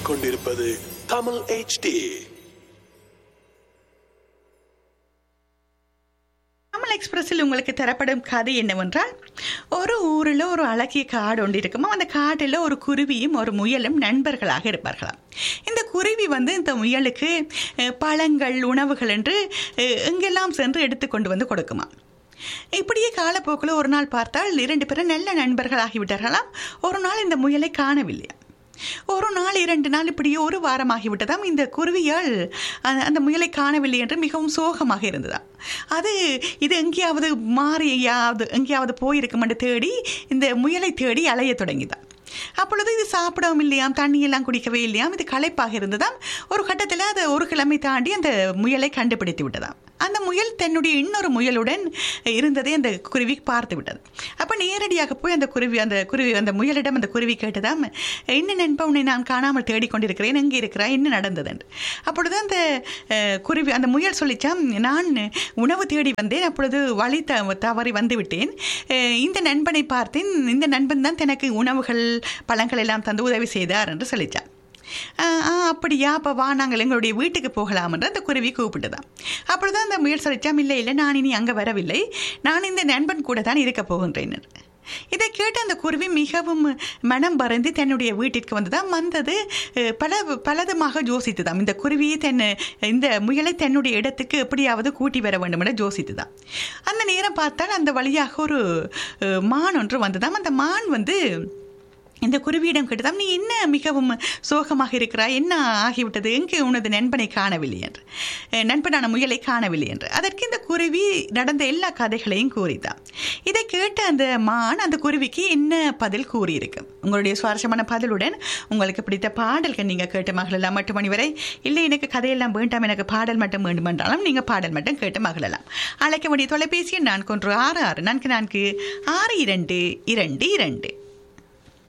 கேட்டுக்கொண்டிருப்பது தமிழ் HD தமிழ் எக்ஸ்பிரஸில் உங்களுக்கு தரப்படும் கதை என்னவென்றால் ஒரு ஊரில் ஒரு அழகிய காடு ஒன்று இருக்குமா அந்த காட்டில் ஒரு குருவியும் ஒரு முயலும் நண்பர்களாக இருப்பார்களாம் இந்த குருவி வந்து இந்த முயலுக்கு அஹ், பழங்கள் உணவுகள் என்று அஹ், எங்கெல்லாம் சென்று எடுத்துக்கொண்டு வந்து கொடுக்குமா இப்படியே காலப்போக்கில் ஒரு நாள் பார்த்தால் இரண்டு பேரும் நல்ல நண்பர்களாகிவிட்டார்களாம் ஒரு நாள் இந்த முயலை காணவில்லை ஒரு நாள் இரண்டு நாள் இப்படியே ஒரு வாரமாகிவிட்டதாம் இந்த குருவியால் அந்த- அந்த முயலை காணவில்லை என்று மிகவும் சோகமாக இருந்ததாம் அது இது எங்கேயாவது மாறி எங்கேயாவது எங்கேயாவது போயிருக்கும் என்று தேடி இந்த முயலை தேடி அலைய தொடங்கிதான் அப்பொழுது இது சாப்பிடவும் இல்லையாம் தண்ணியெல்லாம் குடிக்கவே இல்லையாம் இது களைப்பாக இருந்ததாம் ஒரு கட்டத்தில் அது ஒரு கிழமை தாண்டி அந்த முயலை கண்டுபிடித்து விட்டதாம் அந்த முயல் தன்னுடைய இன்னொரு முயலுடன் இருந்ததை அந்த குருவி பார்த்து விட்டது அப்போ நேரடியாக போய் அந்த குருவி அந்த குருவி அந்த முயலிடம் அந்த குருவி கேட்டதாம் என்ன நண்பா உன்னை நான் காணாமல் தேடிக்கொண்டிருக்கிறேன் எங்கே இருக்கிறாய் என்ன நடந்தது என்று அப்பொழுது அந்த அஹ், குருவி அந்த முயல் சொல்லிச்சாம் நான் உணவு தேடி வந்தேன் அப்பொழுது வழி த தவறி வந்து விட்டேன் அஹ், இந்த நண்பனை பார்த்தேன் இந்த நண்பன் தான் தனக்கு உணவுகள் பழங்கள் எல்லாம் தந்து உதவி செய்தார் என்று சொல்லிச்சான் ஆ ஆ, அப்படியா அப்போ வா நாங்கள் எங்களுடைய வீட்டுக்கு போகலாம் என்று அந்த குருவி கூப்பிட்டுதான் அப்பொழுது அந்த முயல் சொல்லிச்சாம் இல்லை இல்லை நான் இனி அங்கே வரவில்லை நான் இந்த நண்பன் கூட தான் இருக்க போகின்றேன் என்று. இதை கேட்டு அந்த குருவி மிகவும் மனம் பறந்து தன்னுடைய வீட்டிற்கு வந்ததாம் வந்தது அஹ், பல பலதுமாக யோசித்துதாம் இந்த குருவியை தன் இந்த முயலை தன்னுடைய இடத்துக்கு எப்படியாவது கூட்டி வர வேண்டும் என யோசித்துதான் அந்த நேரம் பார்த்தால் அந்த வழியாக ஒரு அஹ், மான் ஒன்று வந்ததாம் அந்த மான் வந்து இந்த குருவியிடம் கேட்டதாம் நீ என்ன மிகவும் சோகமாக இருக்கிறாய் என்ன ஆகிவிட்டது எங்கே உனது நண்பனை காணவில்லை என்று அஹ், நண்பனான முயலை காணவில்லை என்று அதற்கு இந்த குருவி நடந்த எல்லா கதைகளையும் கூறிதான் இதை கேட்ட அந்த மான் அந்த குருவிக்கு என்ன பதில் கூறியிருக்கு உங்களுடைய சுவாரஸ்யமான பதிலுடன் உங்களுக்கு பிடித்த பாடல்கள் நீங்கள் கேட்டு மகளெல்லாம் எட்டு மணி வரை இல்லை எனக்கு கதையெல்லாம் வேண்டாம் எனக்கு பாடல் மட்டும் வேண்டும் என்றாலும் நீங்கள் பாடல் மட்டும் கேட்டு மகளலாம் அழைக்க வேண்டிய தொலைபேசி எண் நான்கு ஒன்று ஆறு ஆறு நான்கு நான்கு ஆறு இரண்டு இரண்டு இரண்டு